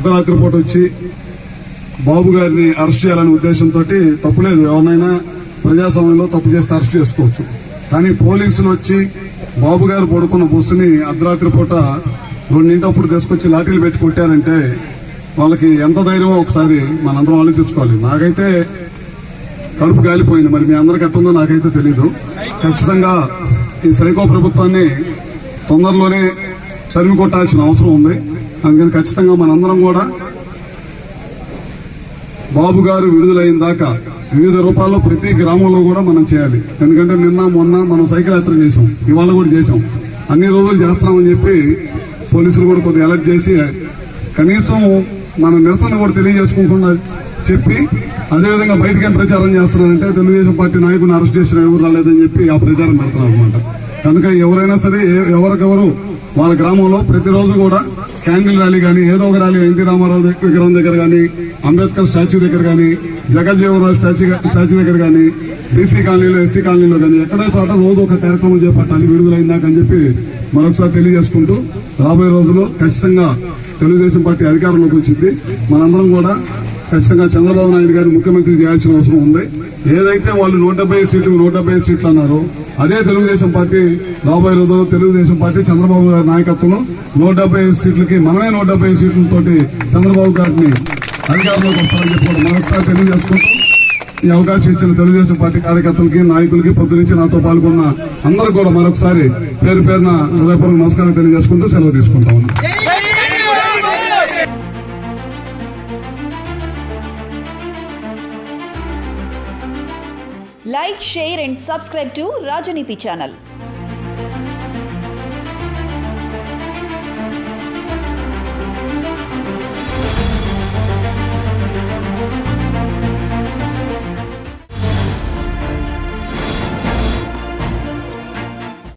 అర్ధరాత్రి పూట వచ్చి బాబు గారిని అరెస్ట్ చేయాలనే ఉద్దేశంతో తప్పులేదు ఎవరినైనా ప్రజాస్వామ్యంలో తప్పు చేస్తే అరెస్ట్ చేసుకోవచ్చు కానీ పోలీసులు వచ్చి బాబు గారు పడుకున్న బస్సుని అర్ధరాత్రి పూట రెండింటప్పుడు తీసుకొచ్చి లాఠీలు పెట్టి కొట్టారంటే వాళ్ళకి ఎంత ధైర్యమో ఒకసారి మనందరం ఆలోచించుకోవాలి నాకైతే కడుపు గాలిపోయింది మరి మీ అందరికి ఎట్టుందో నాకైతే తెలీదు ఖచ్చితంగా ఈ సైకో ప్రభుత్వాన్ని తొందరలోనే తరిమి కొట్టాల్సిన అవసరం ఉంది అందుకని ఖచ్చితంగా మనందరం కూడా బాబు గారు విడుదలైన దాకా వివిధ రూపాల్లో ప్రతి గ్రామంలో కూడా మనం చేయాలి ఎందుకంటే నిన్న మొన్న మనం సైకిల్ యాత్ర చేసాం ఇవాళ కూడా చేసాం అన్ని రోజులు చేస్తున్నామని చెప్పి పోలీసులు కూడా కొద్దిగా అలర్ట్ చేసి కనీసం మన నిరసన కూడా తెలియజేసుకోకుండా చెప్పి అదేవిధంగా బయటకి ఏం ప్రచారం చేస్తున్నారంటే తెలుగుదేశం పార్టీ నాయకుని అరెస్ట్ చేసిన ఎవరు రాలేదని చెప్పి ఆ ప్రచారం పెడుతున్నారు అనమాట కనుక ఎవరైనా సరే ఏ- ఎవరికెవరు వాళ్ళ గ్రామంలో ప్రతిరోజు కూడా క్యాండిల్ ర్యాలీ కానీ ఏదో ఒక ర్యాలీ ఎన్టీ రామారావు దగ్గర- విగ్రహం దగ్గర కానీ అంబేద్కర్ స్టాచ్యూ దగ్గర కానీ జగజ్జీవనరావు స్టాచ్యూ స్టాచ్యూ దగ్గర కానీ బీసీ కాలనీలో ఎస్సీ కాలనీలో కానీ ఎక్కడో చోట రోజు ఒక కార్యక్రమం చేపట్టాలి విడుదలైందాక అని చెప్పి మరొకసారి తెలియజేసుకుంటూ రాబోయే రోజుల్లో ఖచ్చితంగా తెలుగుదేశం పార్టీ అధికారంలోకి వచ్చింది మనందరం కూడా ఖచ్చితంగా చంద్రబాబు నాయుడు గారిని ముఖ్యమంత్రి చేయాల్సిన అవసరం ఉంది ఏదైతే వాళ్ళు నూట డెబ్బై సీట్లు నూట డెబ్బై సీట్లు అన్నారో అదే తెలుగుదేశం పార్టీ రాబోయే రోజుల్లో తెలుగుదేశం పార్టీ చంద్రబాబు గారి నాయకత్వంలో నూట డెబ్బై సీట్లకి మనమే నూట డెబ్బై సీట్లతోటి చంద్రబాబు గారిని అధికారంలోకి వస్తారని చెప్పి మరొకసారి తెలియజేసుకుంటూ ఈ అవకాశం ఇచ్చిన తెలుగుదేశం పార్టీ కార్యకర్తలకి నాయకులకి పొద్దు నుంచి నాతో పాల్గొన్న అందరూ కూడా మరొకసారి పేరు పేరున హృదయపూర్వక నమస్కారం తెలియజేసుకుంటూ సెలవు తీసుకుంటా ఉన్నాను Like, share and subscribe to Rajaniti channel.